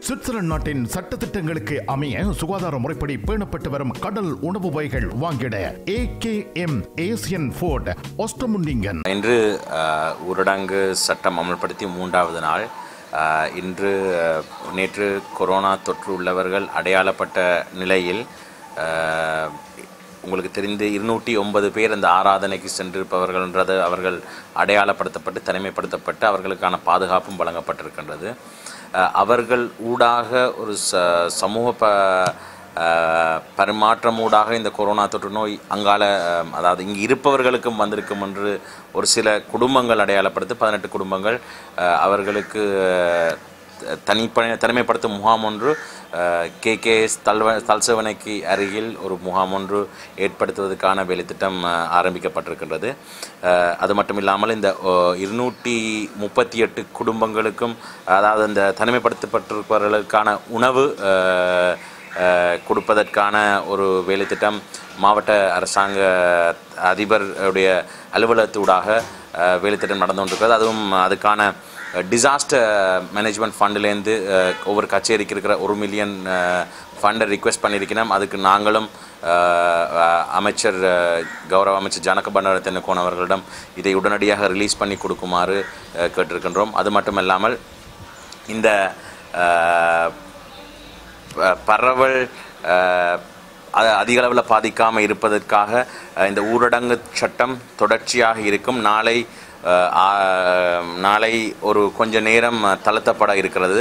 Switzerland நாட்டின் சட்டத்திட்டங்களுக்கு அமைய சுகாதார முறைப்படி பேணப்பட்டு வரும் கடல் உணவு வகைகள் வாங்கிட ஏகேஎம் ஏசியன் ஃபுட் ஒஸ்டமுண்டிங்கன் இன்று அஹ், ஊரடங்கு சட்டம் அமல்படுத்தி மூன்றாவது நாள் அஹ், இன்று அஹ், நேற்று கொரோனா தொற்று உள்ளவர்கள் அடையாளப்பட்ட நிலையில் அஹ், உங்களுக்கு தெரிந்து இருநூற்றி ஒன்பது பேர் அந்த ஆராதனைக்கு சென்றிருப்பவர்கள்ன்றது அவர்கள் அடையாளப்படுத்தப்பட்டு தனிமைப்படுத்தப்பட்டு அவர்களுக்கான பாதுகாப்பும் வழங்கப்பட்டிருக்கின்றது அஹ், அவர்கள் ஊடாக ஒரு ச சமூக ப அஹ், பரிமாற்றமூடாக இந்த கொரோனா தொற்று நோய் அங்கால அஹ், அதாவது இங்கு இருப்பவர்களுக்கும் வந்திருக்கும் என்று ஒரு சில குடும்பங்கள் அடையாளப்படுத்தி பதினெட்டு குடும்பங்கள் அஹ், அவர்களுக்கு அஹ், தனிப்ப தனிமைப்படுத்தும் முகாம் ஒன்று கே கே எஸ் தல்வ தல்சவனைக்கு அருகில் ஒரு முகாம் ஒன்று ஏற்படுத்துவதற்கான வேலைத்திட்டம் அஹ், ஆரம்பிக்கப்பட்டிருக்கின்றது அஹ், அது மட்டும் இல்லாமல் இந்த இருநூற்றி முப்பத்தி எட்டு குடும்பங்களுக்கும் அதாவது இந்த தனிமைப்படுத்தப்பட்டிருப்பவர்களுக்கான உணவு அஹ், அஹ், கொடுப்பதற்கான ஒரு வேலைத்திட்டம் மாவட்ட அரசாங்க அதிபருடைய அலுவலகத்தூடாக அஹ், வேலைத்திட்டம் நடந்து கொண்டிருக்கிறது அதுவும் அதுக்கான டிசாஸ்டர் மேனேஜ்மெண்ட் ஃபண்டுலேருந்து ஒவ்வொரு கச்சேரிக்கு இருக்கிற ஒரு மில்லியன் ஃபண்டை ரிக்வெஸ்ட் பண்ணியிருக்கிறோம் அதுக்கு நாங்களும் அஹ், அஹ், அமைச்சர் அஹ், கௌரவ அமைச்சர் ஜனக பண்டார தென்னக்கோன் அவர்களிடம் இதை உடனடியாக ரிலீஸ் பண்ணி கொடுக்குமாறு அஹ், கேட்டிருக்கின்றோம் அது மட்டும் இல்லாமல் இந்த அஹ், ப- பரவல் அஹ், அது அதிக அளவில் பாதிக்காமல் இருப்பதற்காக அஹ், இந்த ஊரடங்கு சட்டம் தொடர்ச்சியாக இருக்கும் நாளை அஹ், ஆ- நாளை ஒரு கொஞ்ச நேரம் அஹ், தளர்த்தப்பட இருக்கிறது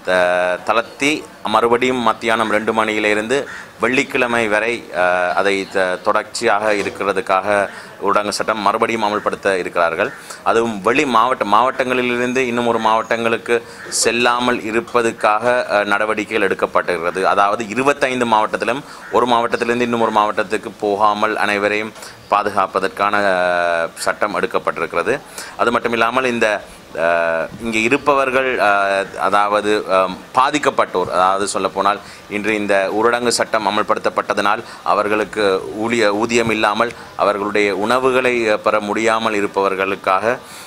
த- தளர்த்தி மறுபடியும் மத்தியானம் ரெண்டு மணியிலிருந்து வெள்ளிக்கிழமை வரை அஹ், அதை த- தொடர்ச்சியாக இருக்கிறதுக்காக ஊரடங்கு சட்டம் மறுபடியும் அமல்படுத்த இருக்கிறார்கள் அதுவும் வெளி மாவட்ட மாவட்டங்களிலிருந்து இன்னும் ஒரு மாவட்டங்களுக்கு செல்லாமல் இருப்பதற்காக அஹ், நடவடிக்கைகள் எடுக்கப்பட்டிருக்கிறது அதாவது இருபத்தைந்து மாவட்டத்திலும் ஒரு மாவட்டத்திலிருந்து இன்னும் ஒரு மாவட்டத்துக்கு போகாமல் அனைவரையும் பாதுகாப்பதற்கான அஹ், சட்டம் எடுக்கப்பட்டிருக்கிறது அது மட்டும் இல்லாமல் இந்த அஹ், இங்கே இருப்பவர்கள் அஹ், அதாவது அஹ், பாதிக்கப்பட்டோர் அதாவது சொல்லப்போனால் இன்று இந்த ஊரடங்கு சட்டம் அமல்படுத்தப்பட்டதனால் அவர்களுக்கு ஊழிய ஊதியம் இல்லாமல் அவர்களுடைய உணவுகளை அஹ், பெற முடியாமல் இருப்பவர்களுக்காக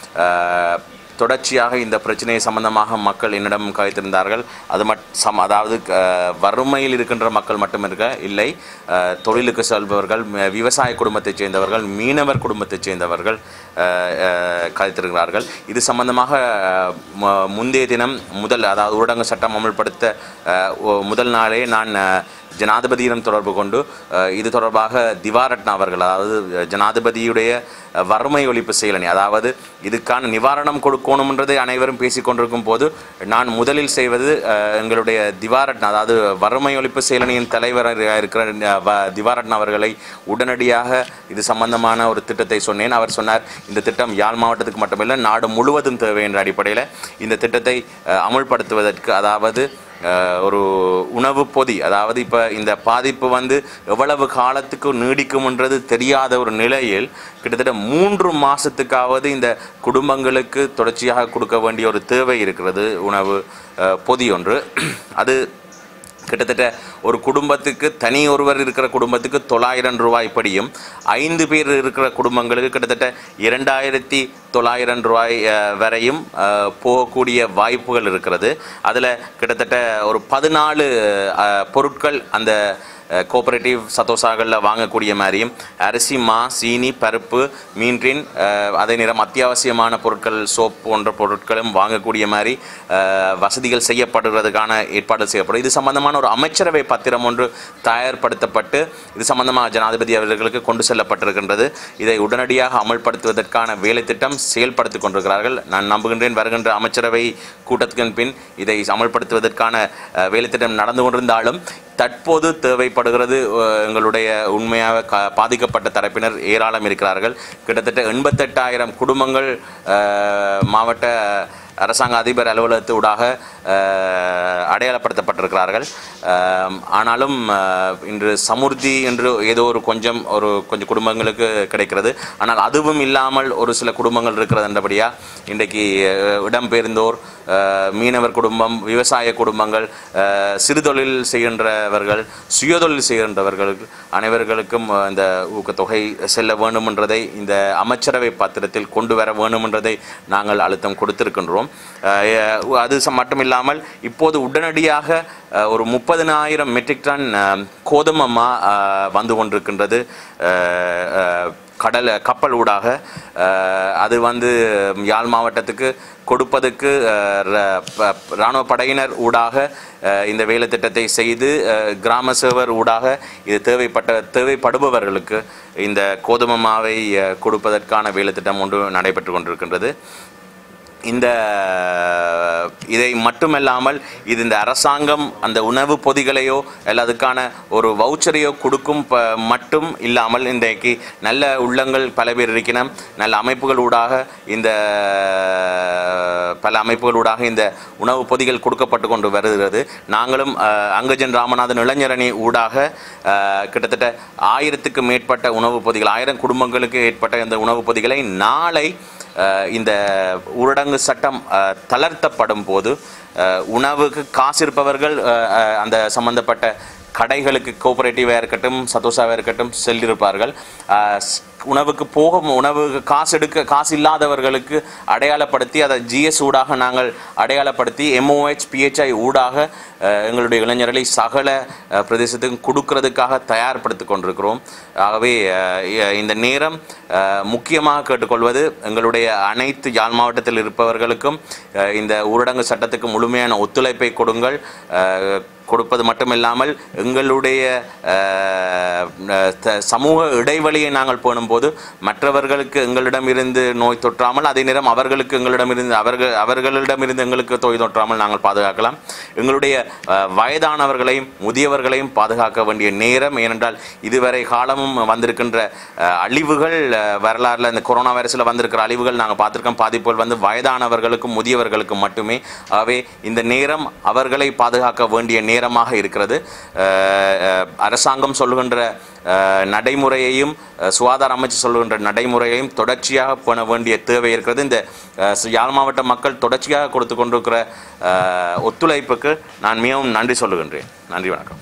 அஹ், தொடர்ச்சியாக இந்த பிரச்சனையை சம்பந்தமாக மக்கள் என்னிடம் கதைத்திருந்தார்கள் அது மட் சம் அதாவது அஹ், வறுமையில் இருக்கின்ற மக்கள் மட்டும் இருக்க இல்லை அஹ், தொழிலுக்கு செல்பவர்கள் ம- விவசாய குடும்பத்தைச் சேர்ந்தவர்கள் மீனவர் குடும்பத்தைச் சேர்ந்தவர்கள் அஹ், அஹ், கதைத்திருக்கிறார்கள் இது சம்பந்தமாக அஹ், ம- முந்தைய தினம் முதல் அதாவது ஊரடங்கு சட்டம் அமல்படுத்த அஹ், ஒ- முதல் நாளே நான் அஹ், ஜனாதிபதியிடம் தொடர்பு கொண்டு அஹ், இது தொடர்பாக திவாரட்னா அவர்கள் அதாவது ஜனாதிபதியுடைய அஹ், வறுமை ஒழிப்பு செயலணி அதாவது இதுக்கான நிவாரணம் கொடுக்கணும்ன்றதை அனைவரும் பேசிக் கொண்டிருக்கும் போது நான் முதலில் செய்வது அஹ், எங்களுடைய திவாரட்னா அதாவது வறுமை ஒழிப்பு செயலணியின் தலைவர் இருக்கிற அஹ், வ- திவாரட்னா அவர்களை உடனடியாக இது சம்பந்தமான ஒரு திட்டத்தை சொன்னேன் அவர் சொன்னார் இந்த திட்டம் யாழ் மாவட்டத்துக்கு மட்டுமில்லை நாடு முழுவதும் தேவை என்ற அடிப்படையில் இந்த திட்டத்தை அஹ், அமுல்படுத்துவதற்கு அதாவது அஹ், ஒரு உணவு பொதி அதாவது இப்போ இந்த பாதிப்பு வந்து எவ்வளவு காலத்துக்கு நீடிக்கும்ன்றது தெரியாத ஒரு நிலையில் கிட்டத்தட்ட மூன்று மாதத்துக்காவது இந்த குடும்பங்களுக்கு தொடர்ச்சியாக கொடுக்க வேண்டிய ஒரு தேவை இருக்கிறது உணவு அஹ், பொதி ஒன்று அது கிட்டத்தட்ட ஒரு குடும்பத்துக்கு தனி ஒருவர் இருக்கிற குடும்பத்துக்கு தொள்ளாயிரம் ரூபாய் படியும் ஐந்து பேர் இருக்கிற குடும்பங்களுக்கு கிட்டத்தட்ட இரண்டாயிரத்தி தொள்ளாயிரம் ரூபாய் அஹ், வரையும் அஹ், போகக்கூடிய வாய்ப்புகள் இருக்கிறது அதில் கிட்டத்தட்ட ஒரு பதினாலு அஹ், பொருட்கள் அந்த கோஆபரேட்டிவ் சத்தோசாகளில் வாங்கக்கூடிய மாதிரியும் அரிசி மா சீனி பருப்பு மீன்றின் அஹ், அதே நேரம் அத்தியாவசியமான பொருட்கள் சோப் போன்ற பொருட்களும் வாங்கக்கூடிய மாதிரி அஹ், வசதிகள் செய்யப்படுறதுக்கான ஏற்பாடு செய்யப்படும் இது சம்பந்தமான ஒரு அமைச்சரவை பத்திரம் ஒன்று தயார்படுத்தப்பட்டு இது சம்பந்தமாக ஜனாதிபதி அவர்களுக்கு கொண்டு செல்லப்பட்டிருக்கின்றது இதை உடனடியாக அமல்படுத்துவதற்கான வேலை திட்டம் செயல்படுத்திக் கொண்டிருக்கிறார்கள் நான் நம்புகின்றேன் வருகின்ற அமைச்சரவை கூட்டத்தின் பின் இதை அமல்படுத்துவதற்கான அஹ், வேலை திட்டம் நடந்து கொண்டிருந்தாலும் தற்போது தேவைப்படுகிறது அஹ், எங்களுடைய உண்மையாக க பாதிக்கப்பட்ட தரப்பினர் ஏராளம் இருக்கிறார்கள் கிட்டத்தட்ட எண்பத்தெட்டாயிரம் குடும்பங்கள் அஹ், மாவட்ட அரசாங்க அதிபர் அலுவலகத்தூடாக அஹ், அடையாளப்படுத்தப்பட்டிருக்கிறார்கள் அஹ், ஆனாலும் அஹ், இன்று சமுர்த்தி என்று ஏதோ ஒரு கொஞ்சம் ஒரு கொஞ்சம் குடும்பங்களுக்கு கிடைக்கிறது ஆனால் அதுவும் இல்லாமல் ஒரு சில குடும்பங்கள் இருக்கிறது என்றபடியா இன்றைக்கு அஹ், இடம்பெயர்ந்தோர் அஹ், மீனவர் குடும்பம் விவசாய குடும்பங்கள் அஹ், சிறுதொழில் செய்கின்றவர்கள் சுயதொழில் செய்கின்றவர்கள் அனைவர்களுக்கும் அஹ், இந்த ஊக்கத்தொகை செல்ல வேண்டுமென்றதை இந்த அமைச்சரவை பத்திரத்தில் கொண்டு வர வேண்டுமென்றதை நாங்கள் அழுத்தம் கொடுத்திருக்கின்றோம் அஹ், அது ச- மட்டுமில்லாமல் இப்போது உடனடி உடனடியாக அஹ், ஒரு முப்பதினாயிரம் மெட்ரிக் டன் அஹ், கோதுமை மா அஹ், வந்து கொண்டிருக்கின்றது அஹ், அஹ், கடல் கப்பல் ஊடாக அஹ், அது வந்து யாழ் மாவட்டத்துக்கு கொடுப்பதற்கு அஹ், ர- ப- இராணுவ படையினர் ஊடாக அஹ், இந்த வேலை திட்டத்தை செய்து அஹ், கிராம சேவர் ஊடாக இது தேவைப்பட்ட தேவைப்படுபவர்களுக்கு இந்த கோதுமை மாவை அஹ், கொடுப்பதற்கான வேலை திட்டம் ஒன்று நடைபெற்று கொண்டிருக்கின்றது இந்த இதை மட்டுமல்லாமல் இது இந்த அரசாங்கம் அந்த உணவு பொதிகளையோ அல்ல அதுக்கான ஒரு வவுச்சரையோ கொடுக்கும் ப மட்டும் இல்லாமல் இன்றைக்கு நல்ல உள்ளங்கள் பல பேர் இருக்கணும் நல்ல அமைப்புகள் ஊடாக இந்த பல அமைப்புகள் ஊடாக இந்த உணவு பொதிகள் கொடுக்கப்பட்டு கொண்டு வருகிறது நாங்களும் அஹ், அங்கஜன் ராமநாதன் இளைஞரணி ஊடாக அஹ், கிட்டத்தட்ட ஆயிரத்துக்கு மேற்பட்ட உணவு பொதிகள் ஆயிரம் குடும்பங்களுக்கு ஏற்பட்ட இந்த உணவு பொதிகளை நாளை அஹ், இந்த ஊரடங்கு சட்டம் அஹ், தளர்த்தப்படும் போது அஹ், உணவுக்கு காசு இருப்பவர்கள் அஹ், அஹ், அந்த சம்பந்தப்பட்ட கடைகளுக்கு கோஆபரேட்டிவாக இருக்கட்டும் சதோசாவாக இருக்கட்டும் செல்லிருப்பார்கள் அஹ், ஸ்- உணவுக்கு போக உணவுக்கு காசு எடுக்க காசு இல்லாதவர்களுக்கு அடையாளப்படுத்தி அதை ஜிஎஸ் ஊடாக நாங்கள் அடையாளப்படுத்தி எம்ஓஹெச் பிஹெச்ஐ ஊடாக அஹ், எங்களுடைய இளைஞர்களை சகல அஹ், பிரதேசத்துக்கும் கொடுக்கறதுக்காக தயார்படுத்தி கொண்டிருக்கிறோம் ஆகவே அஹ், இ- இந்த நேரம் அஹ், முக்கியமாக கேட்டுக்கொள்வது எங்களுடைய அனைத்து யாழ் மாவட்டத்தில் இருப்பவர்களுக்கும் அஹ், இந்த ஊரடங்கு சட்டத்துக்கு முழுமையான ஒத்துழைப்பை கொடுங்கள் அஹ், கொடுப்பது மட்டுமில்லாமல் எங்களுடைய அஹ், த- சமூக இடைவெளியை நாங்கள் பேணும்போது மற்றவர்களுக்கு எங்களிடமிருந்து நோய் தொற்றாமல் அதே நேரம் அவர்களுக்கு எங்களிடமிருந்து அவர்கள் அவர்களிடமிருந்து எங்களுக்கு நோய் தொற்றாமல் நாங்கள் பாதுகாக்கலாம் எங்களுடைய அஹ், வயதானவர்களையும் முதியவர்களையும் பாதுகாக்க வேண்டிய நேரம் ஏனென்றால் இதுவரை காலமும் வந்திருக்கின்ற அஹ், அழிவுகள் அஹ், வரலாறுல இந்த கொரோனா வைரஸில் வந்திருக்கிற அழிவுகள் நாங்கள் பார்த்திருக்கோம் பாதிப்புகள் வந்து வயதானவர்களுக்கும் முதியவர்களுக்கும் மட்டுமே ஆகவே இந்த நேரம் அவர்களை பாதுகாக்க வேண்டிய நேரமாக இருக்கிறது அஹ், அஹ், அரசாங்கம் சொல்லுகின்ற அஹ், நடைமுறையையும் அஹ், சுகாதார அமைச்சு சொல்லுகின்ற நடைமுறையையும் தொடர்ச்சியாக பண்ண வேண்டிய தேவை இருக்கிறது இந்த அஹ், யாழ் மாவட்ட மக்கள் தொடர்ச்சியாக கொடுத்து கொண்டிருக்கிற அஹ், ஒத்துழைப்புக்கு நான் மிகவும் நன்றி சொல்லுகின்றேன் நன்றி வணக்கம்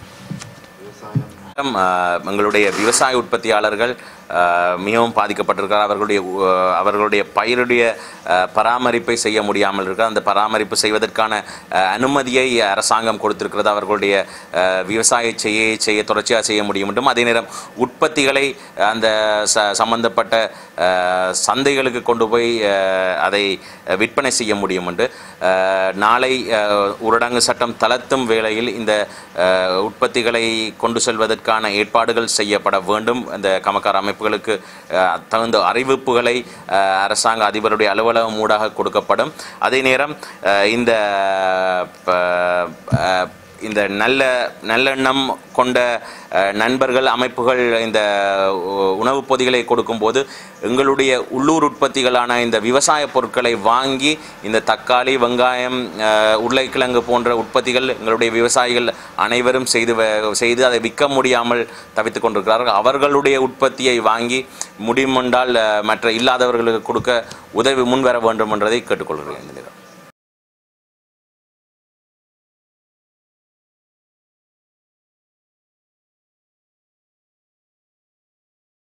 அஹ், எங்களுடைய விவசாய உற்பத்தியாளர்கள் அஹ், மிகவும் பாதிக்கப்பட்டிருக்கிறார் அவர்களுடைய அஹ், அவர்களுடைய பயிருடைய அஹ், பராமரிப்பை செய்ய முடியாமல் இருக்கிற அந்த பராமரிப்பு செய்வதற்கான அஹ், அனுமதியை அரசாங்கம் கொடுத்திருக்கிறது அவர்களுடைய அஹ், விவசாய செய்ய செய்ய தொடர்ச்சியாக செய்ய முடியும் என்றும் அதே நேரம் உற்பத்திகளை அந்த ச சம்பந்தப்பட்ட அஹ், சந்தைகளுக்கு கொண்டு போய் அஹ், அதை விற்பனை செய்ய முடியும் என்று அஹ், நாளை அஹ், ஊரடங்கு சட்டம் தளர்த்தும் வேளையில் இந்த அஹ், உற்பத்திகளை கொண்டு செல்வதற்கான ஏற்பாடுகள் செய்யப்பட வேண்டும் இந்த கமக்கார் அமைப்புகளுக்கு அஹ், தகுந்த அறிவிப்புகளை அஹ், அரசாங்க அதிபருடைய அலுவலகம் ஊடாக கொடுக்கப்படும் அதே நேரம் அஹ், இந்த ப- அஹ், இந்த நல்ல நல்லெண்ணம் கொண்ட அஹ், நண்பர்கள் அமைப்புகள் இந்த உ- உணவுப் பொதிகளை கொடுக்கும்போது எங்களுடைய உள்ளூர் உற்பத்திகளான இந்த விவசாய பொருட்களை வாங்கி இந்த தக்காளி வெங்காயம் அஹ், உருளைக்கிழங்கு போன்ற உற்பத்திகள் எங்களுடைய விவசாயிகள் அனைவரும் செய்து வ- செய்து அதை விற்க முடியாமல் தவித்துக் கொண்டிருக்கிறார்கள் அவர்களுடைய உற்பத்தியை வாங்கி முடியுமென்றால் அஹ், மற்ற இல்லாதவர்களுக்கு கொடுக்க உதவி முன்வர வேண்டும் என்றதை கேட்டுக்கொள்கிறேன் இந்த நேரம்